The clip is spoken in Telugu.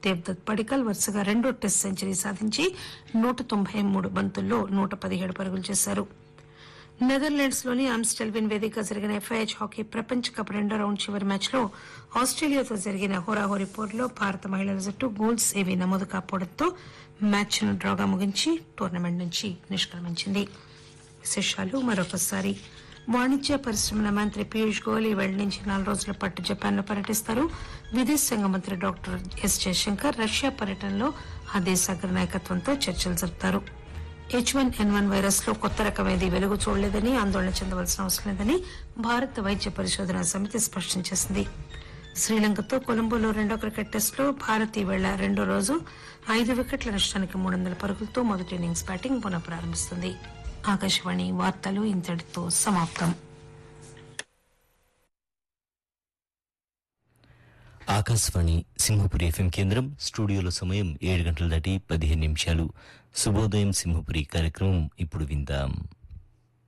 దేవ్దత్ పడికల్ వరుసగా రెండో టెస్ట్ సెంచరీ సాధించి నూట తొంభై మూడు బంతుల్లో నూట పదిహేడు పరుగులు చేశారు నెదర్లాండ్స్ లోని ఆమ్స్టెల్విన్ వేదికగా జరిగిన ఎఫ్ఐహెచ్ హాకీ ప్రపంచ కప్ రెండో రౌండ్ చివరి మ్యాచ్ లో ఆస్ట్రేలియాతో జరిగిన హోరాహోరీ పోరులో భారత మహిళల జట్టు గోల్స్ ఏవీ నమోదు కాకపోవడంతో మ్యాచ్ ను డ్రాగా ముగించి టోర్నమెంట్ నుంచి నిష్క్రమించింది విశేషాలు మరొకసారి వాణిజ్య పరిశ్రమల మంత్రి పీయూష్ గోయల్ ఈ వేళ నుంచి నాలుగు రోజుల పాటు జపాన్ లో పర్యటిస్తారు విదేశాంగ మంత్రి డాక్టర్ ఎస్ జయశంకర్ రష్యా పర్యటనలో ఆ దేశ అగ్ర నాయకత్వంతో చర్చలు జరుపుతారు H one N one virus లో కొత్త రకం ఏది వెలుగు చూడలేదని ఆందోళన చెందవలసిన అవసరం లేదని భారత వైద్య పరిశోధన సమితి స్పష్టం చేసింది శ్రీలంకతో కొలంబోలో రెండో క్రికెట్ టెస్ట్ లో భారత్ ఈ వేళ రెండో రోజు ఐదు వికెట్ల నష్టానికి మూడు వందల పరుగులతో మొదటి ఇన్నింగ్స్ బ్యాటింగ్ పునః ప్రారంభిస్తుంది ఆకాశవాణి వార్తలు ఇంతటితో సమాప్తం ఆకాశవాణి సింహపురి ఎఫ్ఎం కేంద్రం స్టూడియోలో సమయం ఏడు గంటల దాటి పదిహేను నిమిషాలు శుభోదయం సింహపురి కార్యక్రమం ఇప్పుడు విందాం